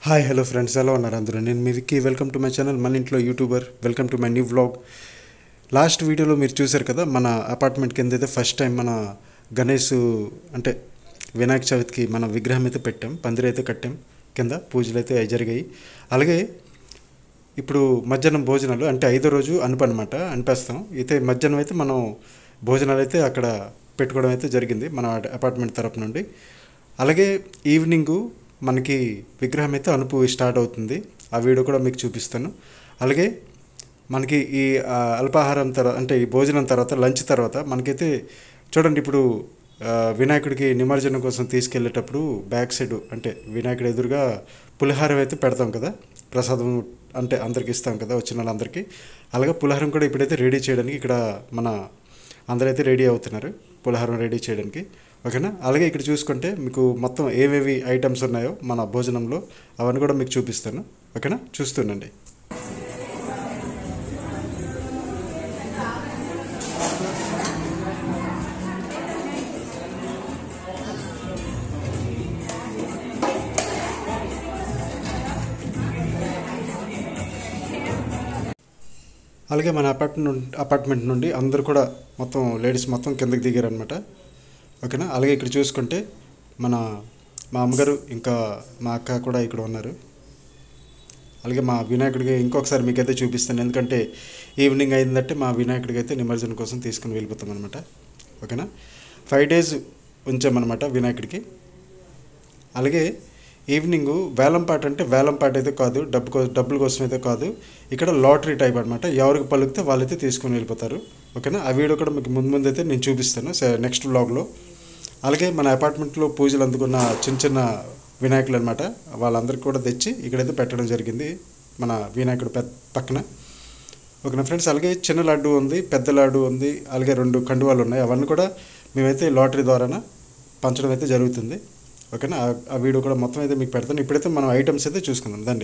Hi hello friends ఎలా ఉన్నారు అందరూ నేను మీ Vicky welcome to my channel మన ఇంట్లో YouTuber welcome to my new vlog last వీడియోలో మీరు చూశారు కదా మన అపార్ట్మెంట్ కింద అయితే ఫస్ట్ టైం మన గణేష్ అంటే వినాయక చవితికి మన విగ్రహం అయితే పెట్టాం పందిరి అయితే కట్టాం కింద పూజలు అయితే జరిగాయి అలాగే ఇప్పుడు మధ్యాహ్నం భోజనాలు అంటే ఐదో రోజు అనుపు అనమాట అనిపేస్తాం అయితే మధ్యాహ్నం అయితే మనం భోజనాలు అయితే అక్కడ పెట్టుకోవడం అయితే జరిగింది మన అపార్ట్మెంట్ తరపు నుండి అలాగే ఈవినింగ్ మనకి విగ్రహం అయితే అనుపు స్టార్ట్ అవుతుంది ఆ వీడియో కూడా మీకు చూపిస్తాను అలాగే మనకి ఈ ఆ, అల్పాహారం తర్వాత అంటే ఈ భోజనం తర్వాత లంచ్ తర్వాత మనకైతే చూడండి ఇప్పుడు ఆ, వినాయకుడికి నిమజ్జనం కోసం తీసుకెళ్ళేటప్పుడు బ్యాక్ సైడ్ అంటే వినాయకుడి ఎదురుగా పులిహారం అయితే పెడతాం కదా ప్రసాదం అంటే అందరికి ఇస్తాం కదా వచ్చిన వాళ్ళందరికీ అలాగే పులిహారం కూడా ఇప్పుడైతే రెడీ చేయడానికి ఇక్కడ మన అందరైతే రెడీ అవుతున్నారు పులిహారం రెడీ చేయడానికి ఓకేనా అలాగే ఇక్కడ చూసుకుంటే మీకు మొత్తం ఏవేవి ఐటమ్స్ ఉన్నాయో మన భోజనంలో అవన్నీ కూడా మీకు చూపిస్తాను ఓకేనా చూస్తుండండి అలాగే మన అపార్ట్మెంట్ నుండి అపార్ట్మెంట్ నుండి అందరూ కూడా మొత్తం లేడీస్ మొత్తం కిందకి దిగారనమాట ఓకేనా అలాగే ఇక్కడ చూసుకుంటే మన మా అమ్మగారు ఇంకా మా అక్క కూడా ఇక్కడ ఉన్నారు అలాగే మా వినాయకుడికి ఇంకొకసారి మీకైతే చూపిస్తాను ఎందుకంటే ఈవినింగ్ అయిందంటే మా వినాయకుడికి అయితే నిమజ్జనం కోసం తీసుకుని వెళ్ళిపోతాం అనమాట ఓకేనా ఫైవ్ డేస్ ఉంచామన్నమాట వినాయకుడికి అలాగే ఈవినింగ్ వేలం పాట అంటే వేలం పాట అయితే కాదు డబ్బు కో డబ్బుల కోసం అయితే కాదు ఇక్కడ లాటరీ టైప్ అనమాట ఎవరికి పలుకుతే వాళ్ళైతే తీసుకొని వెళ్ళిపోతారు ఓకేనా ఆ వీడియో కూడా మీకు ముందు ముందు అయితే నేను చూపిస్తాను నెక్స్ట్ వ్లాగ్లో అలాగే మన అపార్ట్మెంట్లో పూజలు అందుకున్న చిన్న చిన్న వినాయకులు అనమాట వాళ్ళందరికీ కూడా తెచ్చి ఇక్కడైతే పెట్టడం జరిగింది మన వినాయకుడు పెద్ద పక్కన ఓకేనా ఫ్రెండ్స్ అలాగే చిన్న లడ్డు ఉంది పెద్ద లడ్డు ఉంది అలాగే రెండు కండువాలు ఉన్నాయి అవన్నీ కూడా మేమైతే లాటరీ ద్వారాన పంచడం అయితే జరుగుతుంది ఓకేనా ఆ- ఆ వీడియో కూడా మొత్తం అయితే మీకు పెడతాను ఇప్పుడైతే మనం ఐటమ్స్ అయితే చూసుకుందాం దండి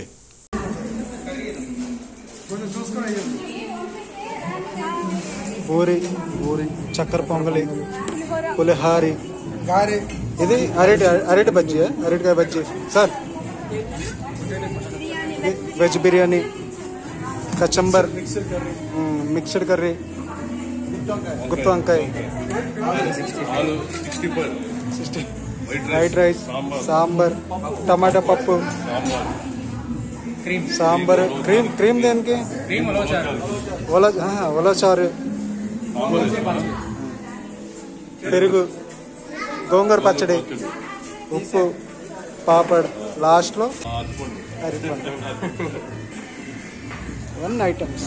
పూరి పూరి చక్కెర పొంగలి పులిహారి గారె ఇది అరటి అరటి బజ్జీ అరటికాయ బజ్జీ సార్ వెజ్ బిర్యానీ కచంబర్ మ్, మిక్స్డ్ కర్రీ గుత్తి వంకాయ ఆలు sixty five sixty white rice sambar tomato పప్పు సాంబార్ క్రీమ్ క్రీమ్ దేనికి ఒల ఆ, ఒలచారు పెరుగు గోంగూర పచ్చడి ఉప్పు పాపడ్ లాస్ట్లో అరటిపండు వన్ ఐటమ్స్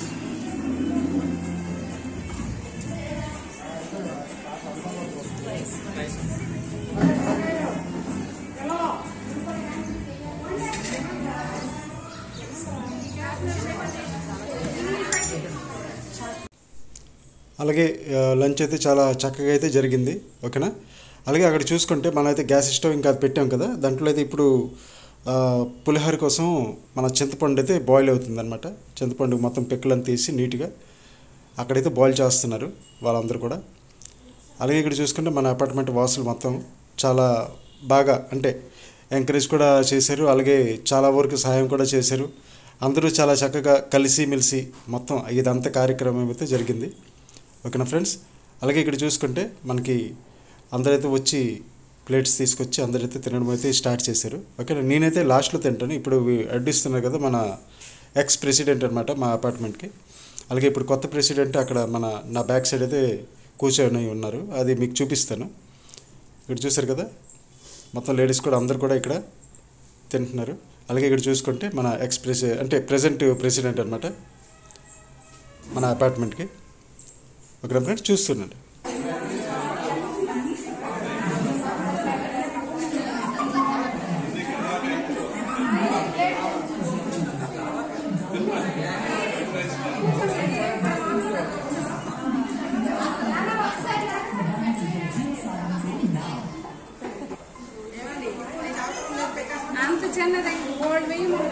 అలాగే ఆ, లంచ్ అయితే చాలా చక్కగా అయితే జరిగింది ఓకేనా అలాగే అక్కడ చూసుకుంటే మనం అయితే గ్యాస్ స్టవ్ ఇంకా అది పెట్టాం కదా దాంట్లో అయితే ఇప్పుడు ఆ, పులిహోర కోసం మన చింతపండు అయితే బాయిల్ అవుతుంది అనమాట చింతపండు మొత్తం పిక్కలను తీసి నీట్గా అక్కడైతే బాయిల్ చేస్తున్నారు వాళ్ళందరూ కూడా అలాగే ఇక్కడ చూసుకుంటే మన అపార్ట్మెంట్ వాసులు మొత్తం చాలా బాగా అంటే ఎంకరేజ్ కూడా చేశారు అలాగే చాలా వరకు సహాయం కూడా చేశారు అందరూ చాలా చక్కగా కలిసిమెలిసి మొత్తం ఇదంతా కార్యక్రమం అయితే జరిగింది ఓకేనా ఫ్రెండ్స్ అలాగే ఇక్కడ చూసుకుంటే మనకి అందరైతే వచ్చి ప్లేట్స్ తీసుకొచ్చి అందరైతే తినడం అయితే స్టార్ట్ చేశారు ఓకేనా నేనైతే లాస్ట్లో తింటాను ఇప్పుడు వి- అడ్డిస్తున్నారు కదా మన ఎక్స్ ప్రెసిడెంట్ అనమాట మా అపార్ట్మెంట్కి అలాగే ఇప్పుడు కొత్త ప్రెసిడెంట్ అక్కడ మన నా బ్యాక్ సైడ్ అయితే కూర్చొని ఉన్నారు అది మీకు చూపిస్తాను ఇక్కడ చూశారు కదా మొత్తం లేడీస్ కూడా అందరు కూడా ఇక్కడ తింటున్నారు అలాగే ఇక్కడ చూసుకుంటే మన ఎక్స్ ప్రెసి అంటే ప్రజెంట్ ప్రెసిడెంట్ అనమాట మన అపార్ట్మెంట్కి ఓకే ఫ్రెండ్స్ చూస్తున్నాండి అంత చిన్నది మూడు వెయ్యి మూడు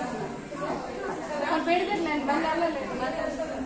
పెడితే నేను బండి వెళ్ళలేదు బండి వెళ్ళలేదు.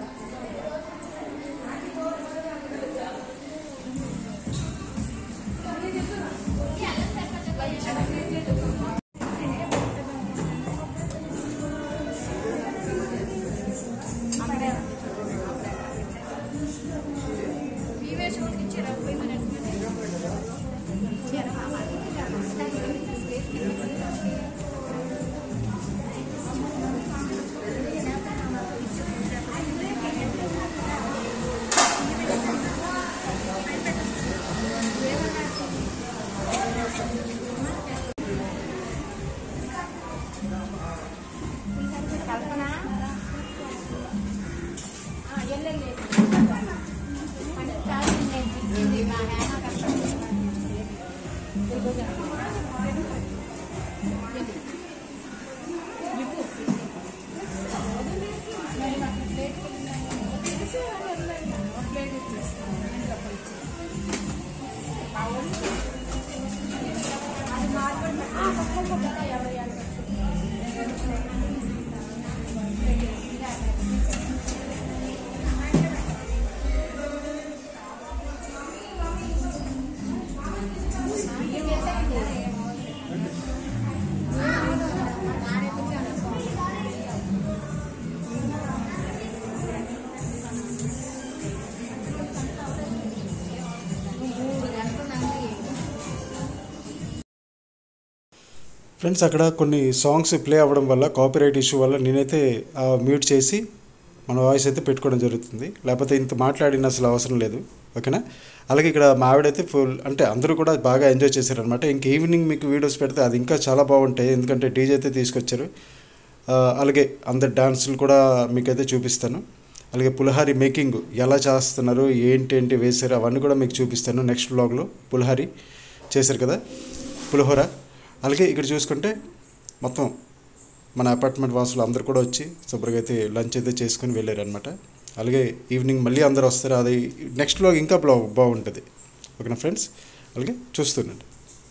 ఫ్రెండ్స్ అక్కడ కొన్ని సాంగ్స్ ప్లే అవ్వడం వల్ల కాపీరైట్ ఇష్యూ వల్ల నేనైతే మ్యూట్ చేసి మన వాయిస్ అయితే పెట్టుకోవడం జరుగుతుంది లేకపోతే ఇంత మాట్లాడిన అసలు అవసరం లేదు ఓకేనా అలాగే ఇక్కడ మా ఆవిడైతే ఫుల్ అంటే అందరూ కూడా బాగా ఎంజాయ్ చేశారనమాట ఇంక ఈవినింగ్ మీకు వీడియోస్ పెడితే అది ఇంకా చాలా బాగుంటాయి ఎందుకంటే డీజే అయితే తీసుకొచ్చారు ఆ, అలాగే అందరి డాన్సులు కూడా మీకైతే చూపిస్తాను అలాగే పులిహారి మేకింగ్ ఎలా చేస్తున్నారు ఏంటి ఏంటి వేశారు అవన్నీ కూడా మీకు చూపిస్తాను నెక్స్ట్ వ్లాగ్లో పులిహారి చేశారు కదా పులిహోర అలాగే ఇక్కడ చూసుకుంటే మొత్తం మన అపార్ట్మెంట్ వాసులు అందరు కూడా వచ్చి శుభ్రంగా అయితే లంచ్ అయితే చేసుకుని వెళ్ళారనమాట అలాగే ఈవినింగ్ మళ్ళీ అందరు వస్తారు అది నెక్స్ట్ వ్లాగ్ ఇంకా బ్లాగ్ బాగుంటుంది ఓకేనా ఫ్రెండ్స్ అలాగే చూస్తుండండి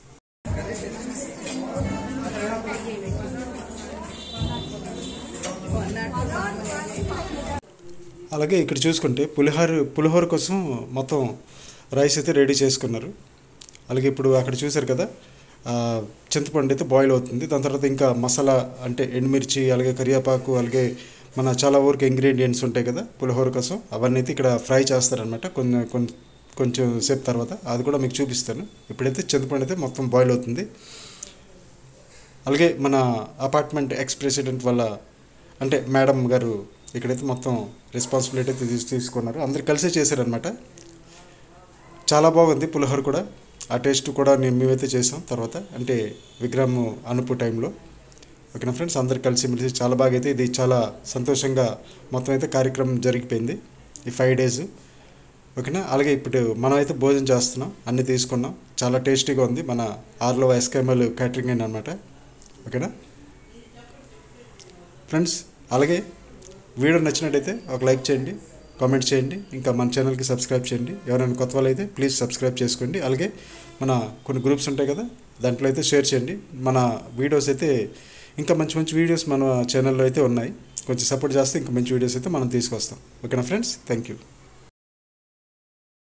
అలాగే ఇక్కడ చూసుకుంటే పులిహోర పులిహోర కోసం మొత్తం రైస్ అయితే రెడీ చేసుకున్నారు అలాగే ఇప్పుడు అక్కడ చూశారు కదా ఆ, చింతపండు అయితే బాయిల్ అవుతుంది దాని తర్వాత ఇంకా మసాలా అంటే ఎండుమిర్చి అలాగే కరివేపాకు అలాగే మన చాలా ఊరికి ఇంగ్రీడియంట్స్ ఉంటాయి కదా పులిహోర కోసం అవన్నీ అయితే ఇక్కడ ఫ్రై చేస్తారనమాట కొన్ని కొన్ని కొంచెం సేపు తర్వాత అది కూడా మీకు చూపిస్తాను ఇప్పుడైతే చింతపండు అయితే మొత్తం బాయిల్ అవుతుంది అలాగే మన అపార్ట్మెంట్ ఎక్స్ ప్రెసిడెంట్ వాళ్ళ అంటే మేడం గారు ఇక్కడైతే మొత్తం రెస్పాన్సిబిలిటీ అయితే తీసు తీసుకున్నారు అందరు కలిసే చేశారనమాట చాలా బాగుంది పులిహోర కూడా ఆ టేస్ట్ కూడా నేను మేమైతే చేసాం తర్వాత అంటే విగ్రహం అనుపు టైంలో ఓకేనా ఫ్రెండ్స్ అందరు కలిసి మెలిసి చాలా బాగా అయితే ఇది చాలా సంతోషంగా మొత్తం అయితే కార్యక్రమం జరిగిపోయింది ఈ ఫైవ్ డేస్ ఓకేనా అలాగే ఇప్పుడు మనం అయితే భోజనం చేస్తున్నాం అన్నీ తీసుకున్నాం చాలా టేస్టీగా ఉంది మన ఆర్లో ఎస్కేఎంఎల్ క్యాటరింగ్ అయిన అనమాట ఓకేనా ఫ్రెండ్స్ అలాగే వీడియో నచ్చినట్టయితే ఒక లైక్ చేయండి కామెంట్ చేయండి ఇంకా మన ఛానల్కి సబ్స్క్రైబ్ చేయండి ఎవరైనా కొత్త వాళ్ళు అయితే ప్లీజ్ సబ్స్క్రైబ్ చేసుకోండి అలాగే మన కొన్ని గ్రూప్స్ ఉంటాయి కదా దాంట్లో అయితే షేర్ చేయండి మన వీడియోస్ అయితే ఇంకా మంచి మంచి వీడియోస్ మన ఛానల్లో అయితే ఉన్నాయి కొంచెం సపోర్ట్ చేస్తే ఇంకా మంచి వీడియోస్ అయితే మనం తీసుకొస్తాం ఓకేనా ఫ్రెండ్స్ థ్యాంక్ యూ